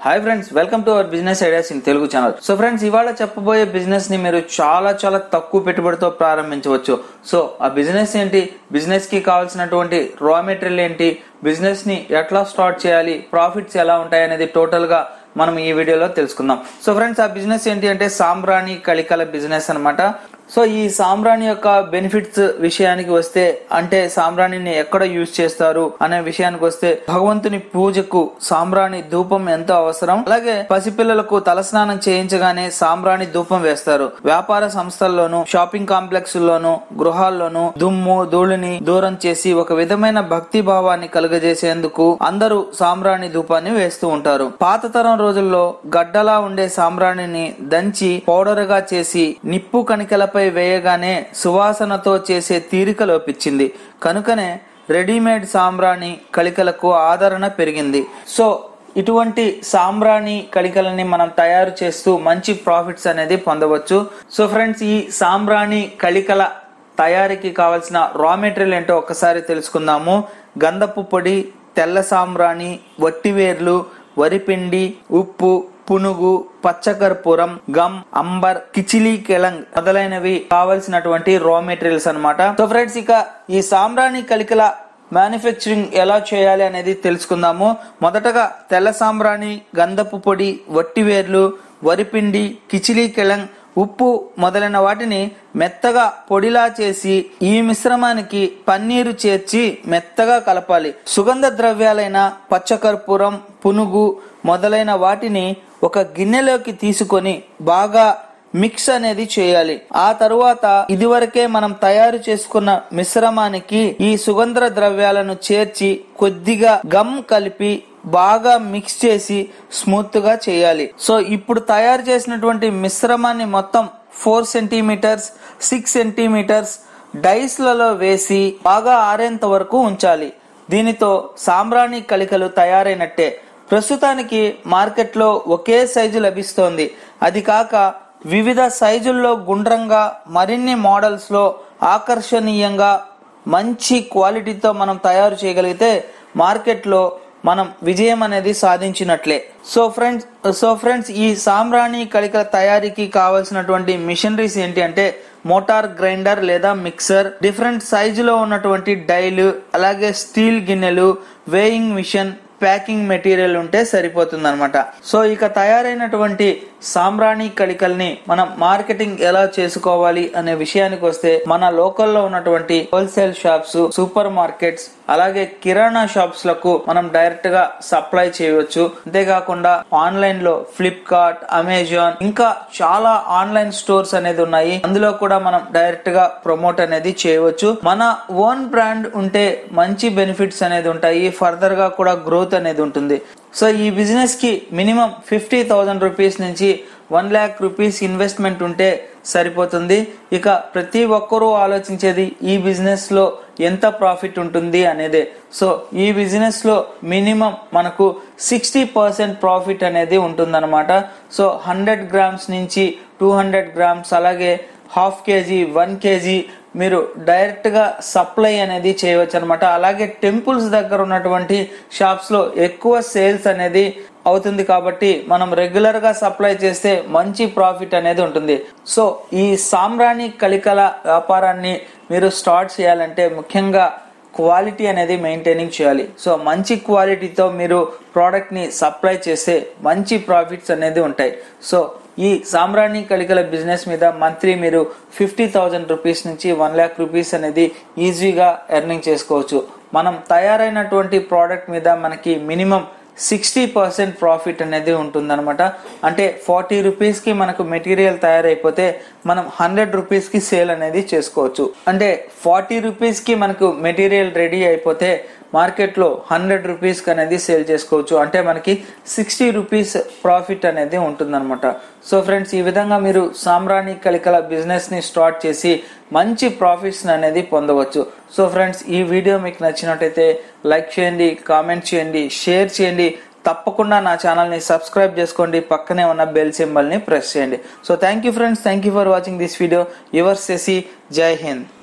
hi friends welcome to our business ideas in Telugu channel so friends ఇవాళ చెప్పబోయే business ని మీరు చాలా చాలా తక్కువ పెట్టుబడితో ప్రారంభించవచ్చు సో ఆ బిజినెస్ ఏంటి బిజినెస్ కి కావాల్సినటువంటి రా మెటీరియల్ ఏంటి బిజినెస్ ని ఎట్లా స్టార్ట్ చేయాలి ప్రాఫిట్స్ ఎలా ఉంటాయి అనేది టోటల్ గా మనం ఈ వీడియోలో తెలుసుకుందాం సో ఫ్రెండ్స్ ఆ బిజినెస్ ఏంటి అంటే సాంబ్రాణి కళికల బిజినెస్ అన్నమాట సో ఈ సాంబ్రాణి యొక్క బెనిఫిట్స్ విషయానికి వస్తే అంటే సాంబ్రాణిని ఎక్కడ యూజ్ చేస్తారు అనే విషయానికి వస్తే భగవంతుని పూజకు సాంబ్రాణి ధూపం ఎంతో అవసరం అలాగే పసిపిల్లలకు తలస్నానం చేయించగానే సాంబ్రాణి ధూపం వేస్తారు వ్యాపార సంస్థల్లోనూ షాపింగ్ కాంప్లెక్స్ లోను గృహాల్లోనూ దుమ్ము ధూళిని దూరం చేసి ఒక విధమైన భక్తి భావాన్ని కలుగజేసేందుకు అందరూ సాంబ్రాణి ధూపాన్ని వేస్తూ ఉంటారు పాత తరం రోజుల్లో గడ్డలా ఉండే సాంబ్రాణిని దంచి పౌడర్ గా చేసి నిప్పు కణికలపై వేయగానే సువాసనతో చేసే తీరిక లోపించింది కనుకనే రెడీమేడ్ సాంబ్రాణి కళికలకు ఆదరణ పెరిగింది సో ఇటువంటి సాంబ్రాణి కళికలని మనం తయారు చేస్తూ మంచి ప్రాఫిట్స్ అనేది పొందవచ్చు సో ఫ్రెండ్స్ ఈ సాంబ్రాణి కళికల తయారీకి కావాల్సిన రా మెటీరియల్ ఏంటో ఒకసారి తెలుసుకుందాము గంధపు పొడి తెల్ల సాంబ్రాణి వట్టివేర్లు వరిపిండి ఉప్పు పునుగు పచ్చకర్పూరం గమ్ అంబర్ కిచిలీ కెలంగ్ మొదలైనవి కావలసినటువంటి రా మెటీరియల్స్ అన్నమాట సో ఫ్రెండ్స్ ఇక ఈ సాంబ్రాణి కలికల మ్యానుఫ్యాక్చరింగ్ ఎలా చేయాలి అనేది తెలుసుకుందాము మొదటగా తెల్ల సాంబ్రాణి గంధపు పొడి వట్టివేర్లు వరిపిండి కిచిలీ కెలంగ్ ఉప్పు మొదలైన వాటిని మెత్తగా పొడిలా చేసి ఈ మిశ్రమానికి పన్నీరు చేర్చి మెత్తగా కలపాలి సుగంధ ద్రవ్యాలైన పచ్చకర్పూరం పునుగు మొదలైన వాటిని ఒక గిన్నెలోకి తీసుకొని బాగా మిక్స్ అనేది చేయాలి ఆ తరువాత ఇదివరకే మనం తయారు చేసుకున్న మిశ్రమానికి ఈ సుగంధ ద్రవ్యాలను చేర్చి కొద్దిగా గమ్ కలిపి బాగా మిక్స్ చేసి స్మూత్ గా చేయాలి సో ఇప్పుడు తయారు చేసినటువంటి మిశ్రమాన్ని మొత్తం ఫోర్ సెంటీమీటర్స్ సిక్స్ సెంటీమీటర్స్ డైస్లలో వేసి బాగా ఆరేంత వరకు ఉంచాలి దీనితో సాంబ్రాణి కళికలు తయారైనట్టే ప్రస్తుతానికి మార్కెట్లో ఒకే సైజు లభిస్తోంది అది కాక వివిధ సైజుల్లో గుండ్రంగా మరిన్ని మోడల్స్ లో ఆకర్షణీయంగా మంచి క్వాలిటీతో మనం తయారు చేయగలిగితే మార్కెట్లో మనం విజయం అనేది సాధించినట్లే సో ఫ్రెండ్స్ సో ఫ్రెండ్స్ ఈ సాంబ్రాణి కళికల తయారీకి కావలసినటువంటి మిషనరీస్ ఏంటి అంటే మోటార్ గ్రైండర్ లేదా మిక్సర్ డిఫరెంట్ సైజులో ఉన్నటువంటి డైలు అలాగే స్టీల్ గిన్నెలు వేయింగ్ మిషన్ ప్యాకింగ్ మెటీరియల్ ఉంటే సరిపోతుంది అనమాట సో ఇక తయారైనటువంటి సాంబ్రాణి కళికల్ని మనం మార్కెటింగ్ ఎలా చేసుకోవాలి అనే విషయానికి వస్తే మన లోకల్లో ఉన్నటువంటి హోల్సేల్ షాప్స్ సూపర్ మార్కెట్స్ అలాగే కిరాణా షాప్స్ లకు మనం డైరెక్ట్ గా సప్లై చేయవచ్చు అంతేకాకుండా ఆన్లైన్ లో ఫ్లిప్కార్ట్ అమెజాన్ ఇంకా చాలా ఆన్లైన్ స్టోర్స్ అనేది ఉన్నాయి అందులో కూడా మనం డైరెక్ట్ గా ప్రమోట్ అనేది చేయవచ్చు మన ఓన్ బ్రాండ్ ఉంటే మంచి బెనిఫిట్స్ అనేది ఉంటాయి ఫర్దర్ గా కూడా గ్రోత్ అనేది ఉంటుంది సో ఈ బిజినెస్ కి మినిమం ఫిఫ్టీ థౌసండ్ రూపీస్ నుంచి వన్ ల్యాక్ రూపీస్ ఇన్వెస్ట్మెంట్ ఉంటే సరిపోతుంది ఇక ప్రతి ఒక్కరూ ఆలోచించేది ఈ బిజినెస్ లో ఎంత ప్రాఫిట్ ఉంటుంది అనేదే సో ఈ బిజినెస్ లో మినిమం మనకు సిక్స్టీ పర్సెంట్ ప్రాఫిట్ అనేది ఉంటుందన్నమాట సో హండ్రెడ్ గ్రామ్స్ నుంచి టూ హండ్రెడ్ గ్రామ్స్ అలాగే హాఫ్ కేజీ వన్ కేజీ మీరు డైరెక్ట్ గా సప్లై అనేది చేయవచ్చు అనమాట అలాగే టెంపుల్స్ దగ్గర ఉన్నటువంటి షాప్స్ లో ఎక్కువ సేల్స్ అనేది అవుతుంది కాబట్టి మనం రెగ్యులర్ గా సప్లై చేస్తే మంచి ప్రాఫిట్ అనేది ఉంటుంది సో ఈ సాంబ్రాణి కళికల వ్యాపారాన్ని మీరు స్టార్ట్ చేయాలంటే ముఖ్యంగా క్వాలిటీ అనేది మెయింటైనింగ్ చేయాలి సో మంచి క్వాలిటీతో మీరు ప్రోడక్ట్ ని సప్లై చేస్తే మంచి ప్రాఫిట్స్ అనేది ఉంటాయి సో ఈ సాంబ్రాణి కళికల బిజినెస్ మీద మంత్లీ మీరు ఫిఫ్టీ థౌజండ్ రూపీస్ నుంచి వన్ ల్యాక్ రూపీస్ అనేది ఈజీగా ఎర్నింగ్ చేసుకోవచ్చు మనం తయారైనటువంటి ప్రోడక్ట్ మీద మనకి మినిమం సిక్స్టీ పర్సెంట్ ప్రాఫిట్ అనేది ఉంటుందన్నమాట అంటే ఫార్టీ రూపీస్కి మనకు మెటీరియల్ తయారైపోతే మనం హండ్రెడ్ రూపీస్కి సేల్ అనేది చేసుకోవచ్చు అంటే ఫార్టీ రూపీస్కి మనకు మెటీరియల్ రెడీ అయిపోతే మార్కెట్లో హండ్రెడ్ రూపీస్కి అనేది సేల్ చేసుకోవచ్చు అంటే మనకి సిక్స్టీ రూపీస్ ప్రాఫిట్ అనేది ఉంటుందన్నమాట సో ఫ్రెండ్స్ ఈ విధంగా మీరు సాంబ్రాణి కలికల బిజినెస్ని స్టార్ట్ చేసి మంచి ప్రాఫిట్స్ అనేది పొందవచ్చు సో ఫ్రెండ్స్ ఈ వీడియో మీకు నచ్చినట్టయితే లైక్ చేయండి కామెంట్ చేయండి షేర్ చేయండి తప్పకుండా నా ఛానల్ని సబ్స్క్రైబ్ చేసుకోండి పక్కనే ఉన్న బెల్ సింబల్ని ప్రెస్ చేయండి so thank you friends thank you for watching this video your సెసి జై హింద్